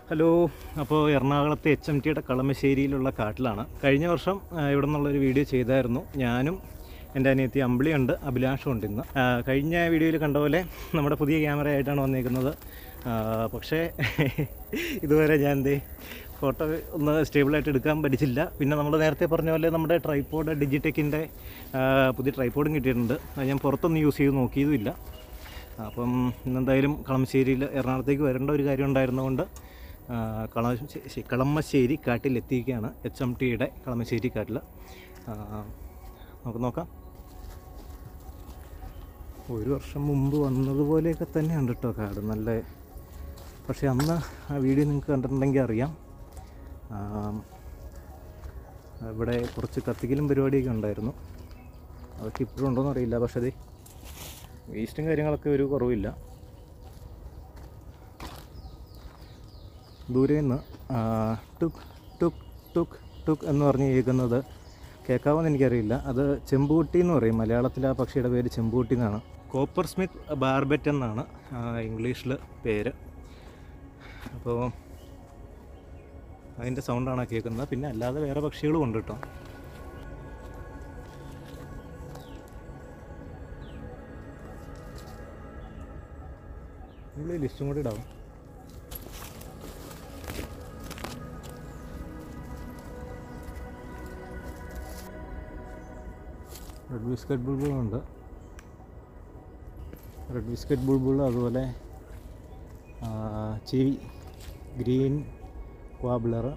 Hello അപ്പോൾ എറണാകുളത്തെ H M ടിയുടെ കളമശ്ശേരിയിലുള്ള കാട്ടിലാണ് കഴിഞ്ഞ വർഷം ആ, ഇവിടെ നിന്നുള്ളൊരു വീഡിയോ ചെയ്തായിരുന്നു ഞാനും എൻ്റെ അനിയത്തി അമ്പിളിയുണ്ട് അഭിലാഷും ഉണ്ട് ഇന്ന് ആ, കഴിഞ്ഞ വീഡിയോയിൽ കണ്ട പോലെ നമ്മുടെ പുതിയ ക്യാമറ ആയിട്ടാണ് വന്നിരിക്കുന്നത് ആ, പക്ഷേ ഇതുവരെ ഞാൻ എന്തേ ഫോട്ടോ ഒന്ന് സ്റ്റേബിളായിട്ട് എടുക്കാൻ പഠിച്ചില്ല പിന്നെ നമ്മൾ നേരത്തെ പറഞ്ഞ പോലെ നമ്മുടെ ട്രൈപ്പോഡ് ഡിജിടെക്കിൻ്റെ പുതിയ ട്രൈപ്പോഡും കിട്ടിയിട്ടുണ്ട് അത് ഞാൻ പുറത്തൊന്നും യൂസ് ചെയ്ത് നോക്കിയതുമില്ല അപ്പം ഇന്നെന്തായാലും കളമശ്ശേരിയിൽ എറണാകുളത്തേക്ക് വരേണ്ട ഒരു കാര്യം ഉണ്ടായിരുന്നതുകൊണ്ട് ആ, കളമശ്ശേരി കളമശ്ശേരി കാട്ടിൽ എത്തിയിരിക്കുകയാണ് എച്ച് എം ടിയുടെ കളമശ്ശേരി കാട്ടിൽ ആ, നമുക്ക് നോക്കാം ഒരു വർഷം മുമ്പ് വന്നതുപോലെയൊക്കെ തന്നെയുണ്ട് കേട്ടോ കാട് നല്ല പക്ഷേ അന്ന് ആ വീഡിയോ നിങ്ങൾക്ക് കണ്ടിട്ടുണ്ടെങ്കിൽ അറിയാം ആ, ഇവിടെ കുറച്ച് കത്തിക്കലും പരിപാടിയൊക്കെ ഉണ്ടായിരുന്നു അതൊക്കെ ഇപ്പോഴും ഉണ്ടോയെന്ന് അറിയില്ല പക്ഷേ അത് വേസ്റ്റും കാര്യങ്ങളൊക്കെ ഒരു കുറവില്ല ദൂരെ നിന്ന് ആ, ടുക് ടുക് ടുക് ടുക് എന്ന് പറഞ്ഞ് കേൾക്കുന്നത് കേൾക്കാമെന്ന് എനിക്കറിയില്ല അത് ചെമ്പൂട്ടി എന്ന് പറയും മലയാളത്തിൽ ആ പക്ഷിയുടെ പേര് ചെമ്പൂട്ടി എന്നാണ് കോപ്പർ സ്മിത്ത് ബാർബറ്റ് എന്നാണ് ഇംഗ്ലീഷിൽ പേര് അപ്പോൾ അതിൻ്റെ സൗണ്ടാണ് ആ കേൾക്കുന്നത് പിന്നെ അല്ലാതെ വേറെ പക്ഷികളും ഉണ്ട് കേട്ടോ നമ്മൾ ലിസ്റ്റും കൂടി ഇടാവും റെഡ് ബിസ്ക്കറ്റ് ബുൾബുളുണ്ട് റെഡ് ബിസ്ക്കറ്റ് ബുൾബുൾ അതുപോലെ ആ, ചിവി ഗ്രീൻ വാബ്ലർ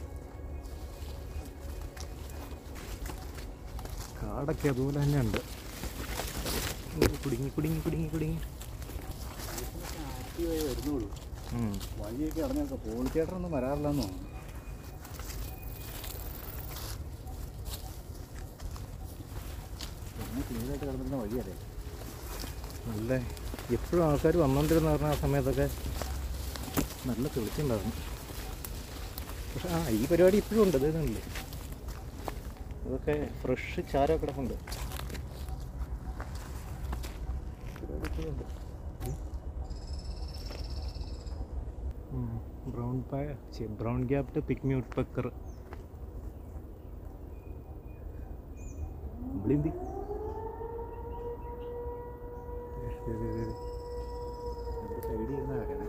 കാടൊക്കെ അതുപോലെ തന്നെ ഉണ്ട് കുടുങ്ങി കുടുങ്ങി കുടുങ്ങി കുടുങ്ങി ആക്റ്റീവായി വരുന്നുള്ളൂ ഉം. വഴിയൊക്കെ അടഞ്ഞൊക്കെ പോളി തിയേറ്ററൊന്നും വരാറില്ലെന്ന് തോന്നുന്നു പിന്നെ ക്ലീനായിട്ട് കിടന്നിരുന്ന വഴിയല്ലേ നല്ല എപ്പോഴും ആൾക്കാർ വന്നുകൊണ്ടിരുന്ന പറഞ്ഞ ആ സമയത്തൊക്കെ നല്ല തെളിച്ചുണ്ടായിരുന്നു പക്ഷെ ആ ഈ പരിപാടി ഇപ്പോഴും ഉണ്ട് ഇതല്ലേ ഇതൊക്കെ ഫ്രഷ് ചാരമൊക്കെ കിടപ്പുണ്ട് പരിപാടി ഇപ്പോഴും ഉണ്ട്. ഉം. ബ്രൗൺ പായ ഛെ, ബ്രൗൺ ഗ്യാപ്ഡ് പിക്മി ഉട്പക്കർ ബ്ലിന്തി സൈഡിൽ ഇരുന്ന കാര്യമാണ്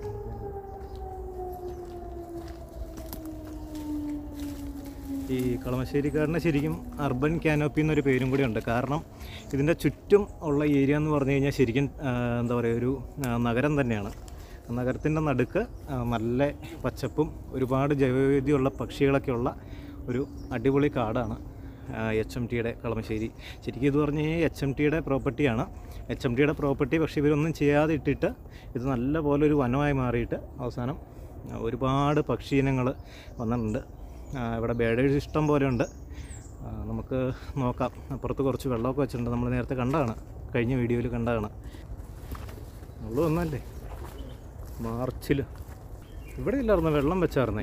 ഈ കളമശ്ശേരിക്കാരന് ശരിക്കും അർബൻ കാനോപ്പി എന്നൊരു പേരും കൂടി ഉണ്ട് കാരണം ഇതിൻ്റെ ചുറ്റും ഉള്ള ഏരിയ എന്ന് പറഞ്ഞു കഴിഞ്ഞാൽ ശരിക്കും ആ, എന്താ പറയുക ഒരു ആ, നഗരം തന്നെയാണ് നഗരത്തിൻ്റെ നടുക്ക് ആ, നല്ല പച്ചപ്പും ഒരുപാട് ജൈവവൈവിധ്യമുള്ള പക്ഷികളൊക്കെ ഉള്ള ഒരു അടിപൊളി കാടാണ് എച്ച് എം ടിയുടെ കളമശ്ശേരി ശരിക്കും ഇത് പറഞ്ഞു കഴിഞ്ഞാൽ എച്ച് എം ടിയുടെ പ്രോപ്പർട്ടിയാണ് എച്ച് എം ടിയുടെ പ്രോപ്പർട്ടി പക്ഷേ ഇവരൊന്നും ചെയ്യാതെ ഇട്ടിട്ട് ഇത് നല്ല പോലെ ഒരു വനമായി മാറിയിട്ട് അവസാനം ആ, ഒരുപാട് പക്ഷി ഇനങ്ങൾ വന്നിട്ടുണ്ട് ആ, ഇവിടെ ബേഡേഴ്സ് ഇഷ്ടം പോലെ ഉണ്ട് ആ, നമുക്ക് നോക്കാം അപ്പുറത്ത് കുറച്ച് വെള്ളമൊക്കെ വെച്ചിട്ടുണ്ട് നമ്മൾ നേരത്തെ കണ്ടതാണ് കഴിഞ്ഞ വീഡിയോയിൽ കണ്ടതാണ് ഉള്ളു ഒന്നല്ലേ മാർച്ചിൽ ഇവിടെ ഇല്ലായിരുന്നു വെള്ളം വെച്ചായിരുന്നേ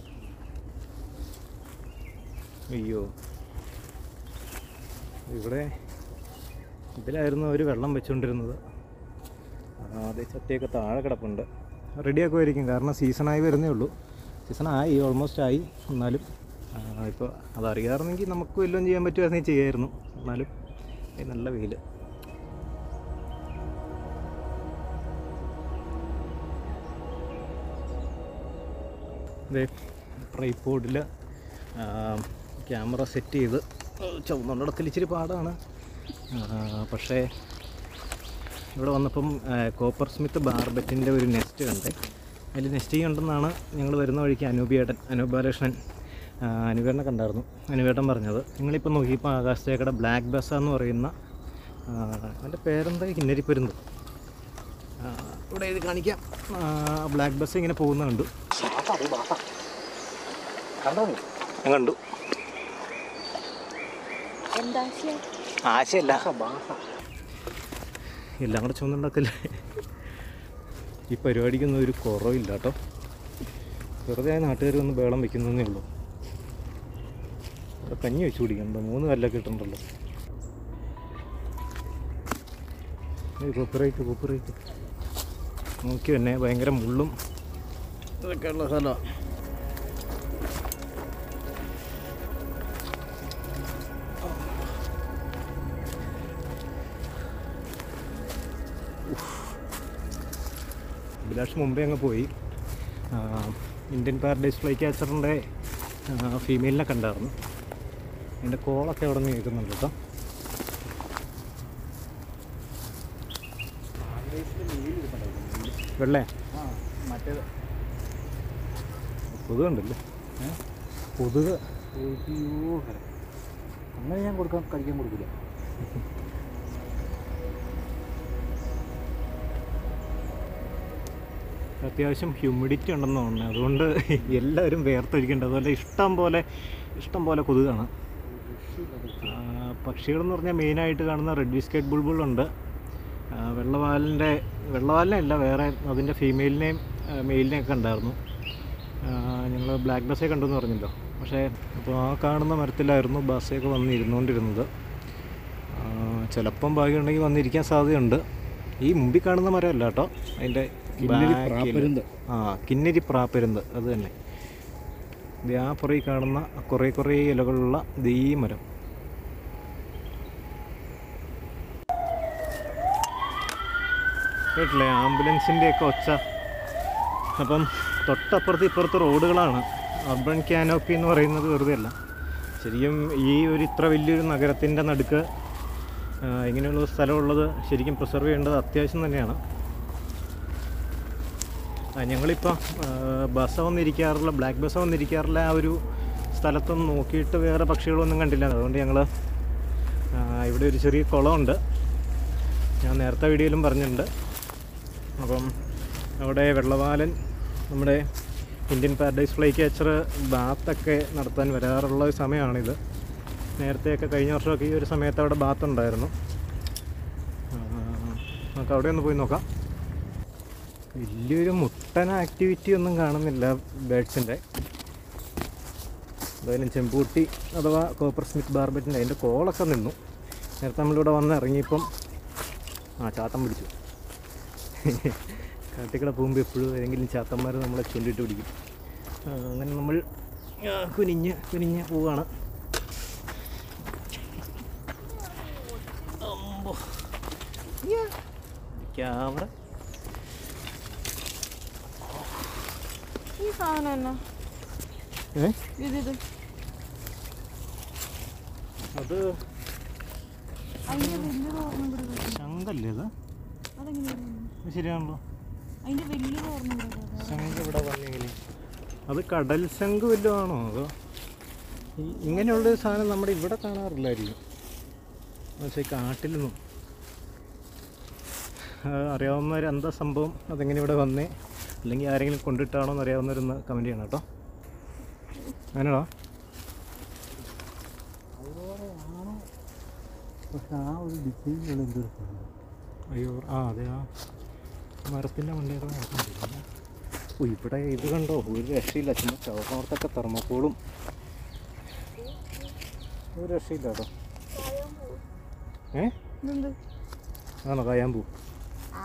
അയ്യോ ഇവിടെ ഇതിലായിരുന്നു അവർ വെള്ളം വെച്ചുകൊണ്ടിരുന്നത് ആ, അതേ ചട്ടിയൊക്കെ താഴെ കിടപ്പുണ്ട് റെഡിയാക്കുമായിരിക്കും കാരണം സീസണായി വരുന്നേ ഉള്ളൂ സീസണായി ഓൾമോസ്റ്റ് ആയി എന്നാലും ഇപ്പോൾ അതറിയാറുന്നെങ്കിൽ നമുക്ക് വല്ലതും ചെയ്യാൻ പറ്റുമായിരുന്നെങ്കിൽ ചെയ്യായിരുന്നു എന്നാലും ഏയ് നല്ല വെയിൽ അതെ ട്രൈപ്പോഡിൽ ക്യാമറ സെറ്റ് ചെയ്ത് ചുവന്നുണ്ടിടത്തിൽ ഇച്ചിരി പാടാണ് ആ, പക്ഷേ ഇവിടെ വന്നപ്പം ആ, കോപ്പർ സ്മിത്ത് ബാർബറ്റിൻ്റെ ഒരു നെസ്റ്റ് കണ്ടേ അതിൽ നെസ്റ്റ് ഉണ്ടെന്നാണ് ഞങ്ങൾ വരുന്ന വഴിക്ക് അനൂപിയേട്ടൻ അനൂപ് ബാലകൃഷ്ണൻ ആ, അനുപേട്ടനെ കണ്ടായിരുന്നു അനുപേട്ടൻ പറഞ്ഞത് നിങ്ങളിപ്പോൾ നോക്കിയപ്പോൾ ആകാശത്തേക്കടെ ബ്ലാക്ക് ബസ എന്ന് പറയുന്ന ആ, അതിൻ്റെ പേരെന്താ കിന്നരിപ്പരുന്ത് ആ, ഇവിടെ ഇത് കാണിക്കാം ബ്ലാക്ക് ബസ് ഇങ്ങനെ പോകുന്ന കണ്ടു കണ്ടോ ഞാൻ കണ്ടു എന്താ ആശയല്ല ബാസ എല്ലാം കൂടെ ചുമന്നുണ്ടാക്കല്ലേ ഈ പരിപാടിക്കൊന്നും ഒരു കുറവില്ല കേട്ടോ വെറുതെ നാട്ടുകാർ വന്ന് ബേളം വെക്കുന്നതേ ഉള്ളൂ ഇവിടെ കഞ്ഞി വെച്ച് കുടിക്കണ്ടോ മൂന്ന് കല്ലൊക്കെ ഇട്ടുണ്ടല്ലോ കോപ്പറേറ്റ് കോപ്പറേറ്റ് നോക്കി തന്നെ ഭയങ്കര മുള്ളും ഇതൊക്കെ ഉള്ള സ്ഥലമാണ് അഭിലാഷ് മുമ്പേ അങ്ങ് പോയി ആ, ഇന്ത്യൻ പാരഡൈസ് ഫ്ലൈ ക്യാച്ചറിൻ്റെ ഫീമെയിലിനെ കണ്ടായിരുന്നു അതിൻ്റെ കോളൊക്കെ അവിടെ നിന്ന് കേൾക്കുന്നുണ്ട് കേട്ടോ വെള്ളേ ആ മറ്റേത് കൊതുക് ഉണ്ടല്ലേ കൊതുക് അയ്യോ അങ്ങനെ ഞാൻ കൊടുക്കാൻ കഴിക്കാൻ കൊടുക്കില്ല അത്യാവശ്യം ഹ്യൂമിഡിറ്റി ഉണ്ടെന്ന് തോന്നുന്നു അതുകൊണ്ട് എല്ലാവരും വേർത്തൊഴിക്കേണ്ടത് അതുപോലെ ഇഷ്ടം പോലെ ഇഷ്ടം പോലെ കൊതുകാണ് ആ, പക്ഷികളെന്ന് പറഞ്ഞാൽ മെയിനായിട്ട് കാണുന്ന റെഡ് ബിസ്ക്കറ്റ് ബുൾബുളുണ്ട് ആ, വെള്ളവാലിൻ്റെ വെള്ളവാലിനെ അല്ല വേറെ അതിൻ്റെ ഫീമെയിലിനെയും മെയിലിനെയൊക്കെ ഉണ്ടായിരുന്നു ഞങ്ങൾ ബ്ലാക്ക് ബസ്സേ കണ്ടെന്ന് പറഞ്ഞല്ലോ പക്ഷേ അപ്പോൾ ആ കാണുന്ന മരത്തിലായിരുന്നു ബസ്സൊക്കെ വന്ന് ഇരുന്നുകൊണ്ടിരുന്നത് ആ, ചിലപ്പം ഭാഗ്യമുണ്ടെങ്കിൽ വന്നിരിക്കാൻ സാധ്യതയുണ്ട് ഈ മുമ്പിൽ കാണുന്ന മരമല്ല കേട്ടോ അതിൻ്റെ കിന്നരി back ല്. പ്രാപ്പരുന്ത്. ആ കിന്നരി പ്രാപ്പരുന്ത് അത് തന്നെ ഇത് ആ പുറകിൽ കാണുന്ന കുറേ കുറേ ഇലകളുള്ള ഇത് ഈ മരം കേട്ടില്ലേ ആംബുലൻസിൻ്റെയൊക്കെ ഒച്ച അപ്പം തൊട്ടപ്പുറത്ത് ഇപ്പുറത്ത് റോഡുകളാണ് അർബൻ ക്യാനോപ്പി എന്ന് പറയുന്നത് വെറുതെ അല്ല ശരിക്കും ഈ ഒരു ഇത്ര വലിയൊരു നഗരത്തിൻ്റെ നടുക്ക് ആ, ഇങ്ങനെയുള്ള ഒരു സ്ഥലമുള്ളത് ശരിക്കും പ്രിസർവ് ചെയ്യേണ്ടത് അത്യാവശ്യം തന്നെയാണ് ആ, ഞങ്ങളിപ്പോൾ ബസ് വന്നിരിക്കാറില്ല ബ്ലാക്ക് ബസ് വന്നിരിക്കാറില്ല ആ ഒരു സ്ഥലത്തൊന്നും നോക്കിയിട്ട് വേറെ പക്ഷികളൊന്നും കണ്ടില്ല അതുകൊണ്ട് ഞങ്ങൾ ഇവിടെ ഒരു ചെറിയ കുളമുണ്ട് ഞാൻ നേരത്തെ വീഡിയോയിലും പറഞ്ഞിട്ടുണ്ട് അപ്പം അവിടെ വെള്ളവാലൻ നമ്മുടെ ഇന്ത്യൻ പാരഡൈസ് ഫ്ലൈ ക്യാച്ചർ ബാത്തൊക്കെ നടത്താൻ വരാറുള്ള ഒരു സമയമാണിത് നേരത്തെയൊക്കെ കഴിഞ്ഞ വർഷമൊക്കെ ഈ ഒരു സമയത്ത് അവിടെ ബാത്ത് ഉണ്ടായിരുന്നു ആ, നമുക്ക് അവിടെ ഒന്ന് പോയി നോക്കാം വലിയൊരു മുട്ടന ആക്ടിവിറ്റി ഒന്നും കാണുന്നില്ല ബേഡ്സിൻ്റെ എന്തായാലും ചെമ്പൂട്ടി അഥവാ കോപ്പർ സ്മിത്ത് ബാർബറ്റിൻ്റെ അതിൻ്റെ കോളൊക്കെ നിന്നു നേരത്തെ നമ്മളിവിടെ വന്ന് ഇറങ്ങിയപ്പം ആ ചാത്തം പിടിച്ചു കാട്ടിക്കട പോകുമ്പോൾ എപ്പോഴും ഏതെങ്കിലും ചാത്തന്മാർ നമ്മളെ ചൂണ്ടിട്ട് പിടിക്കും ആ, അങ്ങനെ നമ്മൾ ആ, കുനിഞ്ഞ് കുനിഞ്ഞ് പോവാണ് അമ്പോ. ക്യാമറ ഈ സാധനം എന്നാ ഏ ഇത് ഇത് അത് അതിന്റെ വലിയ ഓർമ്മ ഇവിടെ ശങ്കല്ലേ അത് അതെങ്ങനെ അത് ശരിയാണല്ലോ അതിന്റെ വലിയ ഓർമ്മ ഇവിടെ ശംഖ് ഇവിടെ വന്നെങ്ങനെ അത് കടൽ ശംഖ് വല്ലതും ആണോ അതോ ഈ- ഇങ്ങനെയുള്ളൊരു സാധനം നമ്മുടെ ഇവിടെ കാണാറില്ലായിരിക്കും പക്ഷേ കാട്ടിലൊന്നും ആ, അറിയാവുന്നവർ എന്താ സംഭവം അതെങ്ങനെ ഇവിടെ വന്നേ അല്ലെങ്കിൽ ആരെങ്കിലും കൊണ്ടിട്ടാണോ എന്ന് അറിയാവുന്നവരൊന്ന് കമൻറ്റ് ചെയ്യണം കേട്ടോ അങ്ങനെയാണോ പക്ഷെ ആ ഒരു ഡിസൈനിലുള്ള എന്തൊരു സാധനം അയ്യോ ആ അതെ ആ മരത്തിൻ്റെ മണ്ടയൊക്കെ നടക്കുന്നില്ല ഓ ഇവിടെ ഇത് കണ്ടോ ഒരു രക്ഷയില്ല ചുമ്മാ ചുവന്നോർത്തൊക്കെ തെർമക്കോളും ഒരു രക്ഷയില്ല കേട്ടോ ഏ ഇതെന്ത് ആണോ കായാമ്പൂ ആ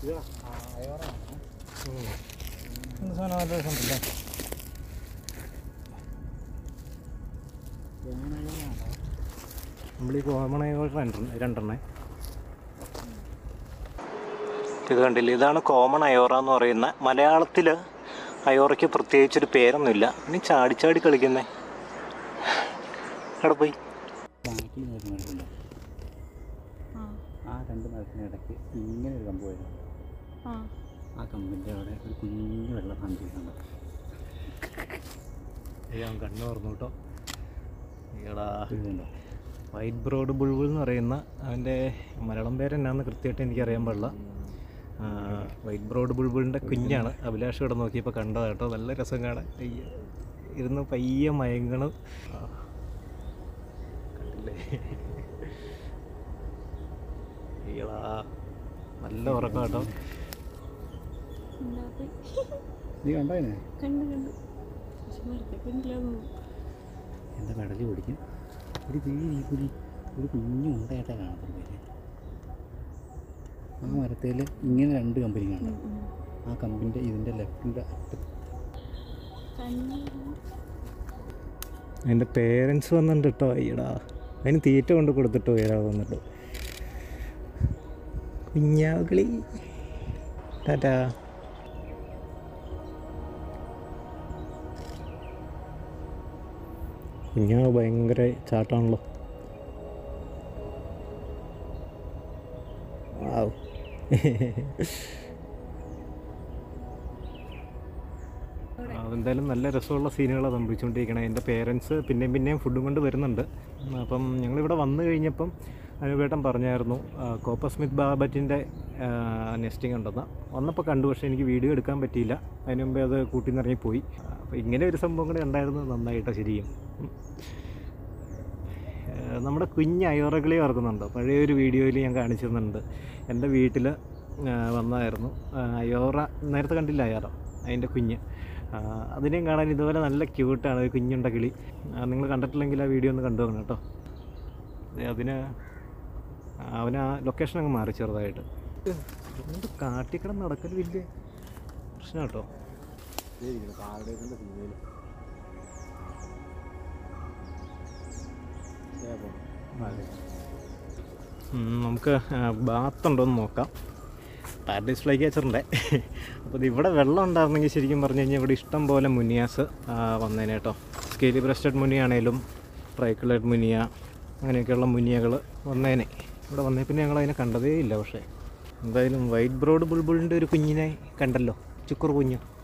ഉം. എന്ത് സാധനം നല്ല രസമുണ്ടല്ലേ നമ്മൾ ഈ കോമൺ രണ്ടെണ്ണ രണ്ടെണ്ണേ ഇത് കണ്ടില്ലേ ഇതാണ് കോമൺ അയോറ എന്ന് പറയുന്ന മലയാളത്തിൽ അയോറയ്ക്ക് പ്രത്യേകിച്ചൊരു പേരൊന്നുമില്ല ഇനി ചാടി ചാടി കളിക്കുന്നേ എവിടെ പോയി ബാക്കിൽ നിന്ന് മരമുണ്ടോ ആ ആ രണ്ട് മരത്തിനിടയ്ക്ക് ഇങ്ങനെ ഒരു കമ്പ് വരുന്നു ആ ആ കമ്പിൻ്റെ അവിടെ ഒരു കുഞ്ഞു വെള്ളം സാധിക്കുന്നുണ്ട് ഞാൻ കണ്ണു തുറന്നു കേട്ടോ ഈടാ ഇതുണ്ടോ വൈറ്റ് ബ്രോഡ് ബുൾബുൾ എന്ന് പറയുന്ന അവൻ്റെ മലയാളം പേരെന്നാന്ന് കൃത്യമായിട്ട് എനിക്കറിയാൻ പാടില്ല ആ, വൈറ്റ് ബ്രോഡ് ബുൾബുളിൻ്റെ കുഞ്ഞാണ് അഭിലാഷ് ഇവിടെ നോക്കിയപ്പോൾ കണ്ടത് കേട്ടോ നല്ല രസം കാണാൻ അയ്യ ഇരുന്ന് പയ്യെ മയങ്ങണം ആ. കണ്ടില്ലേ അയ്യടാ നല്ല ഉറക്കം കേട്ടോ എന്താ പോയി നീ കണ്ടതിനെ കണ്ടു കണ്ടു പക്ഷെ മരത്തെ കണ്ടില്ല എന്താ കടലിൽ ഓടിക്കും ഒരു തീ ഈ പുലി ഒരു കുഞ്ഞു ഉണ്ടയായിട്ടേ കാണത്തുള്ളൂ ഇതില്. ആ മരത്തിൽ ഇങ്ങനെ രണ്ട് കമ്പനി കാണും ആ കമ്പിൻ്റെ ഇതിൻ്റെ ലെഫ്റ്റിൻ്റെ അറ്റത്ത് കണ്ണി എൻ്റെ പേരൻസ് വന്നിട്ടുണ്ട് കേട്ടോ അയ്യടാ അതിന് തീറ്റ കൊണ്ട് കൊടുത്തിട്ട് പോയാ വന്നിട്ട് കുഞ്ഞാവിളി ടാറ്റാ കുഞ്ഞാവ് ഭയങ്കര ചാട്ടാണല്ലോ വാവ് ആ, എന്തായാലും നല്ല രസമുള്ള സീനുകളാണ് സംഭവിച്ചുകൊണ്ടിരിക്കണേ എൻ്റെ പേരൻസ് പിന്നെയും പിന്നെയും ഫുഡും കൊണ്ട് വരുന്നുണ്ട് അപ്പം ഞങ്ങളിവിടെ വന്നു കഴിഞ്ഞപ്പം അനുപേട്ടൻ പറഞ്ഞായിരുന്നു ആ, കോപ്പർ സ്മിത്ത് ബാബറ്റിൻ്റെ നെസ്റ്റിംഗ് ഉണ്ടെന്ന് വന്നപ്പോൾ കണ്ടു പക്ഷേ എനിക്ക് വീഡിയോ എടുക്കാൻ പറ്റിയില്ല അതിന് മുമ്പേ അത് കൂട്ടി നിറങ്ങിപ്പോയി അപ്പോൾ ഇങ്ങനെ ഒരു സംഭവം കൂടെ ഉണ്ടായിരുന്നു നന്നായിട്ടോ ശരിയും ഉം. ഏഹ് നമ്മുടെ കുഞ്ഞ് അയോറകളി ഓർക്കുന്നുണ്ടോ പഴയ ഒരു വീഡിയോയിൽ ഞാൻ കാണിച്ചിരുന്നുണ്ട് എൻ്റെ വീട്ടിൽ വന്നതായിരുന്നു ആഹ് അയോറ നേരത്തെ കണ്ടില്ല അയോറ അതിൻ്റെ കുഞ്ഞ് ആഹ് അതിനെയും കാണാൻ ഇതുപോലെ നല്ല ക്യൂട്ടാണ് ഒരു കുഞ്ഞുണ്ട കിളി നിങ്ങൾ കണ്ടിട്ടില്ലെങ്കിൽ ആ വീഡിയോ ഒന്ന് കണ്ടു നോക്കണം കേട്ടോ ദേ അതിന് അവന് ആ ലൊക്കേഷൻ അങ്ങ് മാറി ചെറുതായിട്ട് എന്നിട്ട് കാട്ടിക്കിടന്ന് നടക്കൽ വലിയ പ്രശ്നം കേട്ടോ ഉം, നമുക്ക് ബാത്ത് ഉണ്ടോ എന്ന് നോക്കാം പാരഡൈസ് ഫ്ലൈ ക്യാച്ചറിൻ്റെ അപ്പോൾ ഇത് ഇവിടെ വെള്ളം ഉണ്ടായിരുന്നെങ്കിൽ ശരിക്കും പറഞ്ഞു കഴിഞ്ഞാൽ ഇവിടെ ഇഷ്ടം പോലെ മുനിയാസ് ആ, വന്നേനെ കേട്ടോ സ്കേലി ബ്രസ്റ്റഡ് മുനിയാണേലും ട്രൈക്കിളേഡ് മുനിയ അങ്ങനെയൊക്കെയുള്ള മുനിയകൾ വന്നേനെ ഇവിടെ വന്നേ പിന്നെ ഞങ്ങൾ അതിനെ കണ്ടതേ ഇല്ല പക്ഷേ എന്തായാലും വൈറ്റ് ബ്രോഡ് ബുൾബുളിൻ്റെ ഒരു കുഞ്ഞിനെ കണ്ടല്ലോ ചുക്കുർ കുഞ്ഞ്